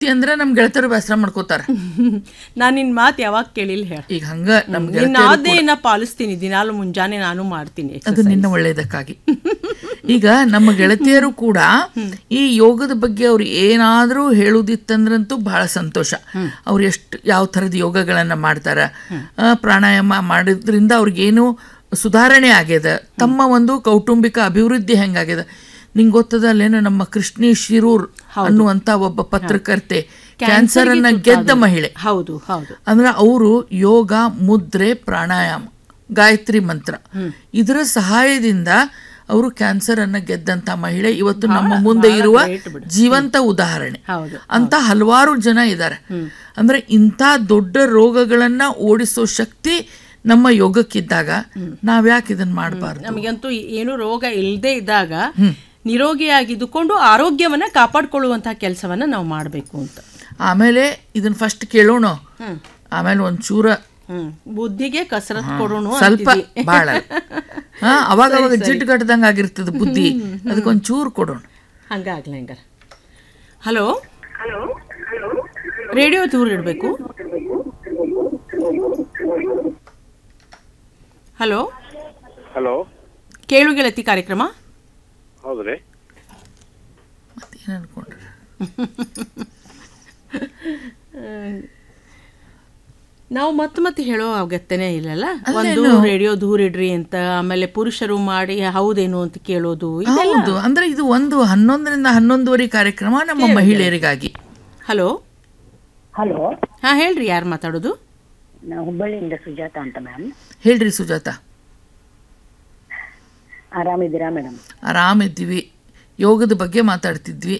ಅಂದ್ರೆ ನಮ್ ಗೆಳತಿಯರು ಬೇಸರ ಮಾಡ್ಕೋತಾರ ನಾನು ನಿನ್ನ ಮಾತು ಯಾವಾಗ ಕೇಳಿಲ್ಲ ಹೇಳ ಈಗ ಹಂಗ ನಮ್ ನಿನ್ನ ಗೆಳತಿಯರು ಆದೇನ ಪಾಲಿಸ್ತೀನಿ ದಿನಾಲು ಮುಂಜಾನೆ ನಾನು ಮಾಡ್ತೀನಿ ಅದು ನಿನ್ನ ಒಳ್ಳೇದಕ್ಕಾಗಿ ಈಗ ನಮ್ಮ ಗೆಳತಿಯರು ಕೂಡ ಈ ಯೋಗದ ಬಗ್ಗೆ ಅವ್ರು ಏನಾದರೂ ಹೇಳುದಿತ್ತಂದ್ರಂತೂ ಬಹಳ ಸಂತೋಷ ಅವ್ರು ಎಷ್ಟು ಯಾವ ಥರದ ಯೋಗಗಳನ್ನು ಮಾಡ್ತಾರ ಆ, ಪ್ರಾಣಾಯಾಮ ಮಾಡೋದ್ರಿಂದ ಅವ್ರಿಗೇನು ಸುಧಾರಣೆ ಆಗ್ಯದ ತಮ್ಮ ಒಂದು ಕೌಟುಂಬಿಕ ಅಭಿವೃದ್ಧಿ ಹೆಂಗಾಗ್ಯದ ನಿಂಗೆ ಗೊತ್ತದಲ್ಲೇನು ನಮ್ಮ ಕೃಷ್ಣಿ ಶಿರೂರ್ ಅನ್ನುವಂಥ ಒಬ್ಬ ಪತ್ರಕರ್ತೆ ಕ್ಯಾನ್ಸರ್ ಅನ್ನ ಗೆದ್ದ ಮಹಿಳೆ ಹೌದು ಹೌದು ಅಂದ್ರೆ ಅವರು ಯೋಗ ಮುದ್ರೆ ಪ್ರಾಣಾಯಾಮ ಗಾಯತ್ರಿ ಮಂತ್ರ ಇದರ ಸಹಾಯದಿಂದ ಅವರು ಕ್ಯಾನ್ಸರ್ ಅನ್ನ ಗೆದ್ದಂತ ಮಹಿಳೆ ಇವತ್ತು ನಮ್ಮ ಮುಂದೆ ಇರುವ ಜೀವಂತ ಉದಾಹರಣೆ ಹೌದು ಅಂತ ಹಲವಾರು ಜನ ಇದ್ದಾರೆ ಅಂದ್ರೆ ಇಂಥ ದೊಡ್ಡ ರೋಗಗಳನ್ನ ಓಡಿಸೋ ಶಕ್ತಿ ನಮ್ಮ ಯೋಗಕ್ಕಿದ್ದಾಗ ನಾವ್ಯಾಕೆ ಇದನ್ನ ಮಾಡಬಾರ್ದು ನಮಗಂತೂ ಏನು ರೋಗ ಇಲ್ಲದೆ ಇದ್ದಾಗ ನಿರೋಗಿಯಾಗಿದ್ದುಕೊಂಡು ಆರೋಗ್ಯವನ್ನ ಕಾಪಾಡ್ಕೊಳ್ಳುವಂತಹ ಕೆಲಸವನ್ನ ನಾವು ಮಾಡಬೇಕು ಅಂತ ಆಮೇಲೆ ಇದನ್ನ ಫಸ್ಟ್ ಕೇಳೋಣ ಆಮೇಲೆ ಒಂಚೂರ ಹ್ಮ್ ಬುದ್ಧಿಗೆ ಕಸರತ್ ಕೊಡೋಣ ಸ್ವಲ್ಪ ಅಂತಿದ್ದಿ. ಬಾಳ ಹಾ ಅವಾಗ ಅವಾಗ ಜಿಡ್ ಗಟ್ಟದಂಗ ಆಗಿರ್ತದ ಬುದ್ಧಿ ಅದಕ್ಕೊಂಚೂರು ಕೊಡೋಣ ಹಂಗಾಗ್ಲಿ ಹಂಗಾರ ಹಲೋ ರೇಡಿಯೋ ದೂರ ಇಡಬೇಕು ಹಲೋ ಹಲೋ ಕೇಳು ಗೆಳತಿ ಕಾರ್ಯಕ್ರಮ ಹೌದ್ರಿ ಮತ್ತೇನು ಅನ್ಕೊಂಡ್ರೆ ನಾವು ಮತ್ತೆ ಮತ್ತೆ ಹೇಳೋ ಅಗತ್ಯನೇ ಇಲ್ಲಲ್ಲ ಒಂದು ರೇಡಿಯೋ ದೂರ ಇಡ್ರಿ ಅಂತ ಆಮೇಲೆ ಪುರುಷರು ಮಾಡಿ ಹೌದೇನು ಅಂತ ಕೇಳೋದು ಇದೆಲ್ಲ ಹೌದು ಅಂದ್ರೆ ಇದು ಒಂದು ಹನ್ನೊಂದರಿಂದ ಹನ್ನೊಂದುವರೆ ಕಾರ್ಯಕ್ರಮ ನಮ್ಮ ಮಹಿಳೆಯರಿಗಾಗಿ ಹಲೋ ಹಲೋ ಹಾ ಹೇಳ್ರಿ ಯಾರು ಮಾತಾಡೋದು ನಾವು ಹುಬ್ಬಳ್ಳಿಯಿಂದ ಸುಜಾತ ಅಂತ ಮ್ಯಾಮ್ ಹೇಳ್ರಿ ಸುಜಾತ ಆರಾಮಿದ್ದೀರಾ ಮೇಡಮ್ ಆರಾಮಿದ್ದೀವಿ ಯೋಗದ ಬಗ್ಗೆ ಮಾತಾಡ್ತಿದ್ವಿ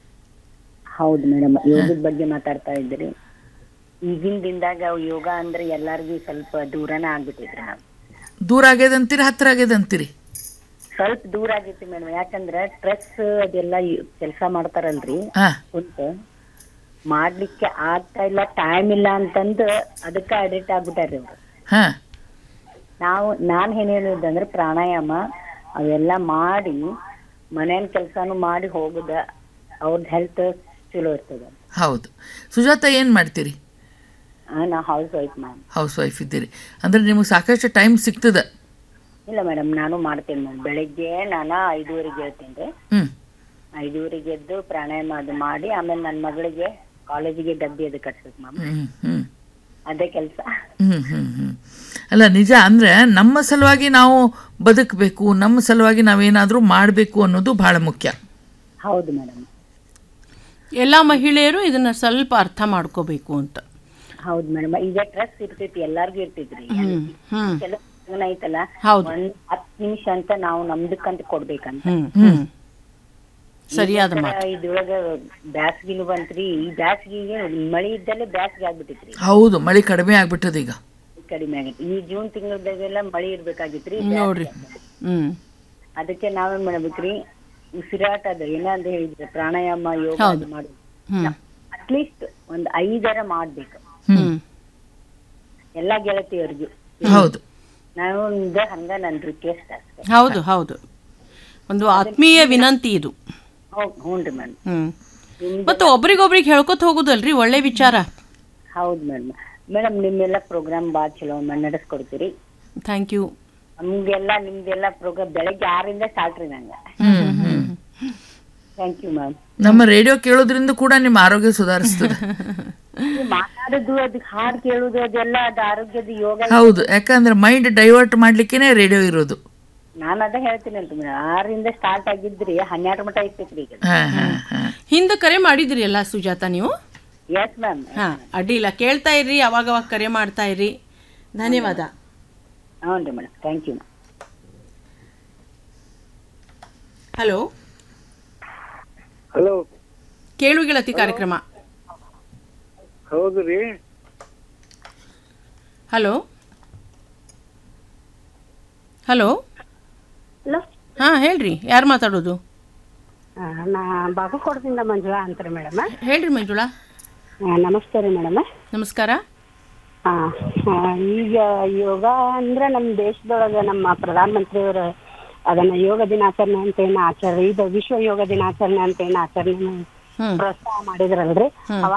ಹೌದು ಮೇಡಮ್ ಯೋಗದ ಬಗ್ಗೆ ಮಾತಾಡ್ತಾ ಇದ್ದೀರಿ ಈಗಿನ ದಿನದಾಗ ಯೋಗ ಅಂದ್ರೆ ಎಲ್ಲಾರ್ಗೂ ಸ್ವಲ್ಪ ದೂರನೇ ಆಗ್ಬಿಟ್ಟಿದ್ರಿ ಮ್ಯಾಮ್ ದೂರ ಆಗ್ಯದಂತೀರಿ ಹತ್ರ ಆಗ್ಯದಂತೀರಿ ಸ್ವಲ್ಪ ದೂರ ಆಗೈತಿ ಮೇಡಮ್ ಯಾಕಂದ್ರೆ ಸ್ಟ್ರೆಸ್ ಅದೆಲ್ಲ ಕೆಲಸ ಮಾಡ್ತಾರಲ್ರಿ ಹಾ ಕುಂತ ಮಾಡ್ಲಿಕ್ಕೆ ಆಗ್ತಾ ಇಲ್ಲ ಟೈಮ್ ಇಲ್ಲ ಅಂತಂದು ಅದಕ್ಕೆ ಅಡಿಕ್ಟ್ ಆಗ್ಬಿಟ್ಟಾರ್ರಿ ಅವ್ರು ಹಾ ನಾವು ನಾನು ಏನ್ ಹೇಳಿದಂದ್ರೆ ಪ್ರಾಣಾಯಾಮ ಅವೆಲ್ಲ ಮಾಡಿ ಮನೇನ್ ಕೆಲಸನೂ ಮಾಡಿ ಹೋಗುದ ಅವ್ರದ್ದು ಹೆಲ್ತ್ ಚಲೋ ಇರ್ತದ ಹೌದು ಸುಜಾತ ಏನು ಮಾಡ್ತೀರಿ ಆ, ನಾ housewife ma'am housewife ಇದ್ದೀರಿ ಅಂದ್ರೆ ನಿಮಗೆ ಸಾಕಷ್ಟು ಟೈಮ್ ಸಿಗ್ತದ ಇಲ್ಲ ಮೇಡಮ್ ನಾನು ಮಾಡ್ತೇನೆ ಮ್ಯಾಮ್ ಬೆಳಿಗ್ಗೆ ನಾನು ಐದೂವರೆಗೆ ಹೇಳ್ತೀನಿ ರೀ ಹ್ಞೂ ಐದೂವರೆಗೆ ಎದ್ದು ಪ್ರಾಣಾಯಾಮ ಅದು ಮಾಡಿ ಆಮೇಲೆ ನನ್ನ ಮಗಳಿಗೆ ಕಾಲೇಜಿಗೆ ಡಬ್ಬಿ ಅದು ಕಟ್ಸ್ಬೇಕು ಮ್ಯಾಮ್ ಹ್ಞೂ ಹ್ಞೂ ಅದೇ ಕೆಲಸ ಹ್ಮ್ ಹ್ಮ್ ಹ್ಮ್ ಅಲ್ಲ ನಿಜ ಅಂದ್ರೆ ನಮ್ಮ ಸಲುವಾಗಿ ನಾವು ಬದುಕಬೇಕು ನಮ್ಮ ಸಲುವಾಗಿ ನಾವೇನಾದರೂ ಮಾಡಬೇಕು ಅನ್ನೋದು ಬಹಳ ಮುಖ್ಯ ಹೌದು ಮೇಡಮ್ ಎಲ್ಲ ಮಹಿಳೆಯರು ಇದನ್ನ ಸ್ವಲ್ಪ ಅರ್ಥ ಮಾಡ್ಕೋಬೇಕು ಅಂತ ಹೌದು ಮೇಡಮ್ ಈಗ ಸ್ಟ್ರೆಸ್ ಇರ್ತೈತಿ ಎಲ್ಲಾರ್ಗು ಇರ್ತೈತ್ರಿ ಹ್ಮ್ ಹ್ಮ್ ಕೆಲವು ಜನ ಐತಲ್ಲ ಹೌದು. ಒಂದ್ ಹತ್ತು ನಿಮಿಷ ಅಂತ ನಾವು ನಮ್ದಕ್ಕಂತ ಕೊಡ್ಬೇಕಂತ ಹ್ಮ್ ಹ್ಮ್ ಸರಿಯಾದ ಮಾತು ಇದ್ರೊಳಗ ಬ್ಯಾಸ್ಗಿನೂ ಬಂತ್ರಿ ಈ ಬ್ಯಾಸ್ಗಿಗೆ ಮಳಿ ಇದ್ದಲ್ಲೇ ಬ್ಯಾಸ್ಗೆ ಆಗ್ಬಿಟ್ಟಿತ್ರಿ ಹೌದು ಮಳೆ ಕಡಿಮೆ ಆಗ್ಬಿಟ್ಟದ ಈಗ ಕಡಿಮೆ ಆಗೈತಿ ಈ ಜೂನ್ ತಿಂಗಳದಾಗೆಲ್ಲ ಮಳಿ ಇರ್ಬೇಕಾಗಿತ್ರಿ ನೋಡ್ರಿ ಹ್ಮ್ ಅದಕ್ಕೆ ನಾವೇನ್ ಮಾಡ್ಬೇಕ್ರಿ ಉಸಿರಾಟ ಅದ ಏನಂತ ಹೇಳಿದ್ರೆ ಪ್ರಾಣಾಯಾಮ ಯೋಗ ಅದು ಮಾಡಿ ಹ್ಮ್ ಅಟ್ಲೀಸ್ಟ್ ಒಂದ್ ಐದರ ಮಾಡ್ಬೇಕು ಹ್ಮ್ ಎಲ್ಲಾ ಗೆಳತಿಯರಿಗೂ ಹೌದು ನಾವು ಇದ ಹಂಗ ನನ್ ರಿಕ್ವೆಸ್ಟ್ ಅಷ್ಟೇ ಹೌದು ಹೌದು ಒಂದು ಆತ್ಮೀಯ ವಿನಂತಿ ಇದು ಹೌದ್ ಹ್ಞೂನ್ರಿ ಮೇಡಮ್ ಹ್ಮ್ ಮತ್ತು ಒಬ್ರಿಗೊಬ್ರಿಗೆ ಹೇಳ್ಕೊತ ಹೋಗುದಲ್ರಿ ಒಳ್ಳೆ ವಿಚಾರ ಹೌದ್ ಮೇಡಮ್ ಮೇಡಮ್ ನಿಮ್ಮೆಲ್ಲ ಪ್ರೋಗ್ರಾಮ್ ಬಾಳ್ ಚಲೋ ನಡೆಸ್ಕೊಡ್ತೀರಿ ಥ್ಯಾಂಕ್ ಯು ನಮ್ಗೆಲ್ಲ ನಿಮ್ದೆಲ್ಲ ಪ್ರೋಗ್ರಾಮ್ ಬೆಳಗ್ಗೆ ಆರಿಂದ ಸ್ಟಾರ್ಟ್ ರೀ ನಂಗ ಹ್ಮ್ ಹ್ಮ್ ಥ್ಯಾಂಕ್ ಯು ಮ್ಯಾಮ್ ನಮ್ಮ ರೇಡಿಯೋ ಕೇಳೋದ್ರಿಂದ ಕೂಡ ನಿಮ್ಮ ಆರೋಗ್ಯ ಸುಧಾರಿಸ್ತದೆ ಮಾತಾಡೋದು ಅದಕ್ಕೆ ಹಾಡ್ ಕೇಳೋದು ಅದೆಲ್ಲ ಅದು ಆರೋಗ್ಯದ ಯೋಗ ಹೌದು ಯಾಕಂದ್ರೆ ಮೈಂಡ್ ಡೈವರ್ಟ್ ಮಾಡ್ಲಿಕ್ಕೇನೆ ರೇಡಿಯೋ ಇರೋದು ನಾನು ಅದ ಹೇಳ್ತೀನಂತ ಮೇಡಮ್ ಆರರಿಂದ ಸ್ಟಾರ್ಟ್ ಆಗಿದ್ರಿ ಹನ್ನೆರಡು ಮಟ ಇರ್ತೈತ್ರಿ ಈಗ ಹಾ ಹಾ ಹಾ ಹಿಂದೆ ಕರೆ ಮಾಡಿದ್ರಿ ಅಲ್ಲ ಸುಜಾತ ನೀವು ಎಸ್ ಮ್ಯಾಮ್ ಹಾ ಅಡ್ಡಿಲ್ಲ ಕೇಳ್ತಾ ಇರ್ರಿ ಅವಾಗ ಅವಾಗ ಕರೆ ಮಾಡ್ತಾ ಇರ್ರಿ ಧನ್ಯವಾದ ಹ್ಞೂ ರೀ madam thank you hello hello ಕೇಳು ಗೆಳತಿ ಕಾರ್ಯಕ್ರಮ ಹೌದು ರೀ ಹಲೋ ಹಲೋ ಹಲೋ ಹಾ ಹೇಳ್ರಿ ಯಾರು ಮಾತಾಡೋದು ನಾ ಬಾಗಲಕೋಟದಿಂದ ಮಂಜುಳಾ ಅಂತಾರೆ ಮೇಡಮ್ ಹೇಳ್ರಿ ಮಂಜುಳಾ ನಮಸ್ತೆ ರೀ ಮೇಡಮ್ ನಮಸ್ಕಾರ ಈಗ ಯೋಗ ಅಂದ್ರೆ ನಮ್ಮ ದೇಶದೊಳಗೆ ನಮ್ಮ ಪ್ರಧಾನಮಂತ್ರಿಯವರು ಅದನ್ನ ಯೋಗ ದಿನಾಚರಣೆ ಅಂತ ಏನು ಆಚರಣೆ ಇದು ವಿಶ್ವ ಯೋಗ ದಿನಾಚರಣೆ ಅಂತ ಏನು ಆಚರಣೆ ಪ್ರೋತ್ಸಾಹ ಮಾಡಿದ್ರಲ್ರಿ ಅವಾಗ